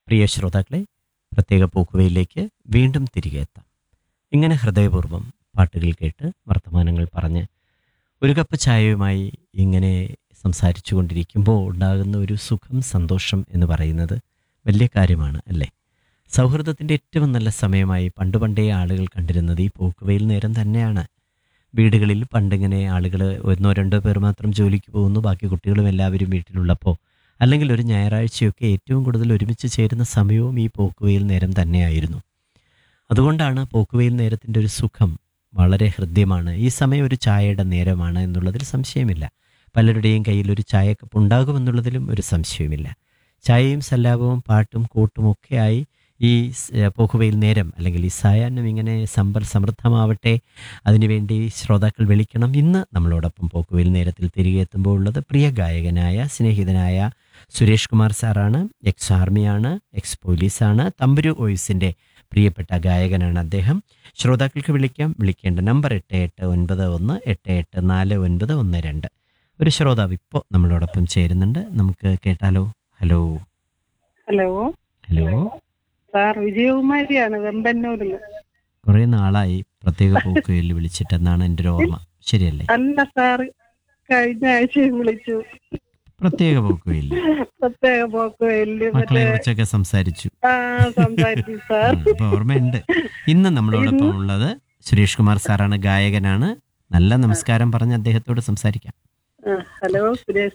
പ്രിയ ശ്രോതാക്കളെ പ്രത്യേക പോക്കുവയിലേക്ക് വീണ്ടും തിരികെ എത്താം ഇങ്ങനെ ഹൃദയപൂർവ്വം പാട്ടുകൾ കേട്ട് വർത്തമാനങ്ങൾ പറഞ്ഞ് ഒരു കപ്പ് ചായയുമായി ഇങ്ങനെ സംസാരിച്ചു കൊണ്ടിരിക്കുമ്പോൾ ഉണ്ടാകുന്ന ഒരു സുഖം സന്തോഷം എന്ന് പറയുന്നത് വലിയ കാര്യമാണ് അല്ലേ സൗഹൃദത്തിൻ്റെ ഏറ്റവും നല്ല സമയമായി പണ്ട് പണ്ടേ ആളുകൾ കണ്ടിരുന്നത് ഈ പോക്കുവയിൽ നേരം തന്നെയാണ് വീടുകളിൽ പണ്ടിങ്ങനെ ആളുകൾ ഒന്നോ രണ്ടോ പേർ മാത്രം ജോലിക്ക് പോകുന്നു ബാക്കി കുട്ടികളും എല്ലാവരും വീട്ടിലുള്ളപ്പോൾ അല്ലെങ്കിൽ ഒരു ഞായറാഴ്ചയൊക്കെ ഏറ്റവും കൂടുതൽ ഒരുമിച്ച് ചേരുന്ന സമയവും ഈ പോക്കുവയിൽ നേരം തന്നെയായിരുന്നു അതുകൊണ്ടാണ് പോക്കുവയിൽ നേരത്തിൻ്റെ ഒരു സുഖം വളരെ ഹൃദ്യമാണ് ഈ സമയം ഒരു ചായയുടെ നേരമാണ് എന്നുള്ളതിൽ സംശയമില്ല പലരുടെയും കയ്യിൽ ഒരു ചായക്കപ്പ് ഉണ്ടാകുമെന്നുള്ളതിലും ഒരു സംശയവുമില്ല ചായയും സല്ലാപവും പാട്ടും കൂട്ടും ഒക്കെയായി ഈ സ്- പോക്കുവയിൽ നേരം അല്ലെങ്കിൽ ഈ സായാഹ്നം ഇങ്ങനെ സമ്പൽ സമൃദ്ധമാവട്ടെ അതിനുവേണ്ടി ശ്രോതാക്കൾ വിളിക്കണം ഇന്ന് നമ്മളോടൊപ്പം പോക്കുവയിൽ നേരത്തിൽ തിരികെ എത്തുമ്പോൾ ഉള്ളത് പ്രിയ ഗായകനായ സ്നേഹിതനായ സുരേഷ് കുമാർ സാറാണ് എക്സ് ആർമിയാണ് എക്സ് പോലീസാണ് തമ്പുരു ഓയിസിൻ്റെ പ്രിയപ്പെട്ട ഗായകനാണ് അദ്ദേഹം ശ്രോതാക്കൾക്ക് വിളിക്കാം വിളിക്കേണ്ട നമ്പർ എട്ട് എട്ട് ഒൻപത് ഒന്ന് എട്ട് എട്ട് നാല് ഒൻപത് ഒന്ന് രണ്ട് ഒരു ശ്രോതാവ് ഇപ്പോൾ നമ്മളോടൊപ്പം ചേരുന്നുണ്ട് നമുക്ക് കേട്ടാലോ ഹലോ ഹലോ ഹലോ സാർ വിജയകുമാരിയാണ് വെമ്പന്നൂരിൽ കുറേ നാളായി പ്രത്യേക പോക്കുവയിൽ വിളിച്ചിട്ടെന്നാണ് എൻ്റെ ഒരു ഓർമ്മ ശരിയല്ലേ അല്ല സാർ കഴിഞ്ഞ ആഴ്ചയും വിളിച്ചു പ്രത്യേക പോക്കുവയിൽ പ്രത്യേക പോക്ക് വലിയ മക്കളെ മറ്റേ കുറിച്ചൊക്കെ സംസാരിച്ചു ആ സംസാരിച്ചു ആ, സാർ അപ്പൊ ഓർമ്മയുണ്ട് ഇന്ന് നമ്മളോടൊപ്പം ഉള്ളത് സുരേഷ് കുമാർ സാറാണ് ഗായകനാണ് നല്ല നമസ്കാരം പറഞ്ഞ് അദ്ദേഹത്തോട് സംസാരിക്കാം ആ, ഹലോ സുരേഷ്